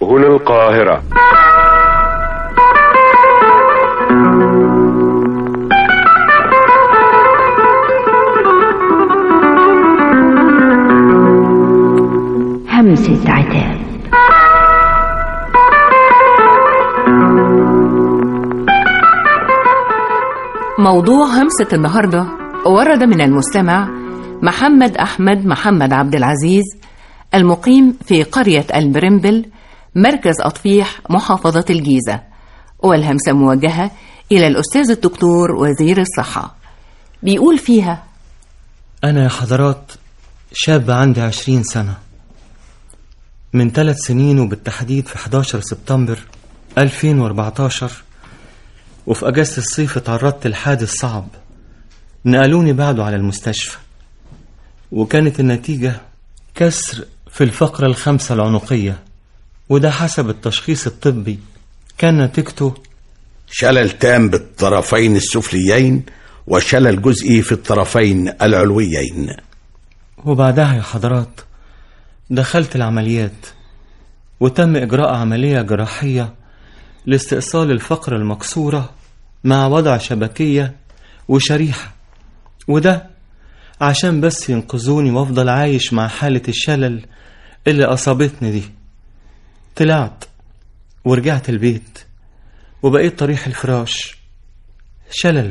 هنا القاهرة همسة عتاب موضوع همسة النهاردة ورد من المستمع محمد أحمد محمد عبد العزيز المقيم في قرية البرمبل مركز أطفيح محافظة الجيزة والهمسة موجهة إلى الأستاذ الدكتور وزير الصحة بيقول فيها أنا يا حضرات شاب عندي عشرين سنة من ثلاث سنين وبالتحديد في 11 سبتمبر 2014 وفي أجازة الصيف اتعرضت لحادث صعب نقلوني بعده على المستشفى وكانت النتيجة كسر في الفقرة الخامسة العنقية وده حسب التشخيص الطبي كان نتيجته شلل تام بالطرفين السفليين وشلل جزئي في الطرفين العلويين وبعدها يا حضرات دخلت العمليات وتم إجراء عملية جراحية لاستئصال الفقرة المكسورة مع وضع شبكية وشريحة وده عشان بس ينقذوني وافضل عايش مع حالة الشلل اللي أصابتني دي طلعت ورجعت البيت وبقيت طريح الفراش شلل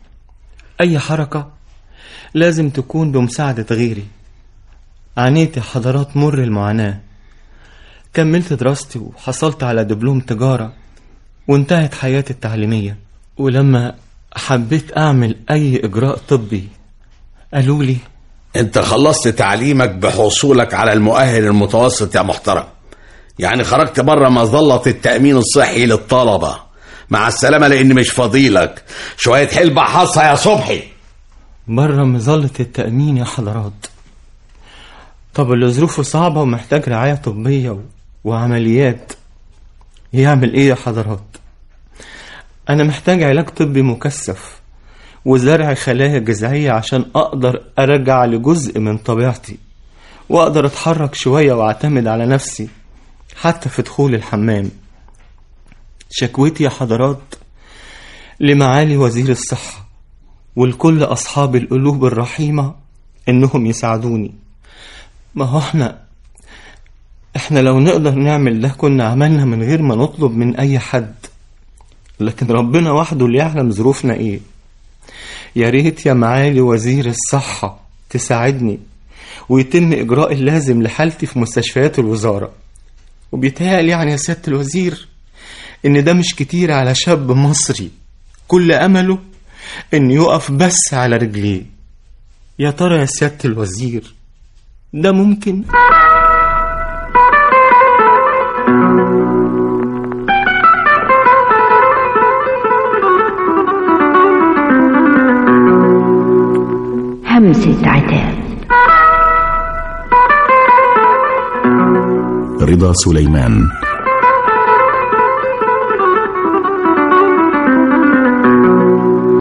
أي حركة لازم تكون بمساعدة غيري عانيت يا حضرات مر المعاناة كملت دراستي وحصلت على دبلوم تجارة وانتهت حياتي التعليمية ولما حبيت أعمل أي إجراء طبي قالوا لي انت خلصت تعليمك بحصولك على المؤهل المتوسط يا محترم يعني خرجت بره مظلة التأمين الصحي للطلبة مع السلامة لأن مش فضيلك شوية حلبة حصى يا صبحي بره مظلة التأمين يا حضرات طب اللي ظروفه صعبة ومحتاج رعاية طبية و... وعمليات يعمل ايه يا حضرات انا محتاج علاج طبي مكثف وزرع خلايا جذعية عشان اقدر ارجع لجزء من طبيعتي واقدر اتحرك شوية واعتمد على نفسي حتى في دخول الحمام شكوتي يا حضرات لمعالي وزير الصحة ولكل أصحاب القلوب الرحيمة إنهم يساعدوني ما هو احنا احنا لو نقدر نعمل ده كنا عملنا من غير ما نطلب من أي حد لكن ربنا وحده اللي يعلم ظروفنا ايه يا ريت يا معالي وزير الصحة تساعدني ويتم إجراء اللازم لحالتي في مستشفيات الوزارة وبيتهيألي يعني يا سيادة الوزير إن ده مش كتير على شاب مصري كل أمله إن يقف بس على رجليه يا ترى يا سيادة الوزير ده ممكن؟ همسة عتاب رضا سليمان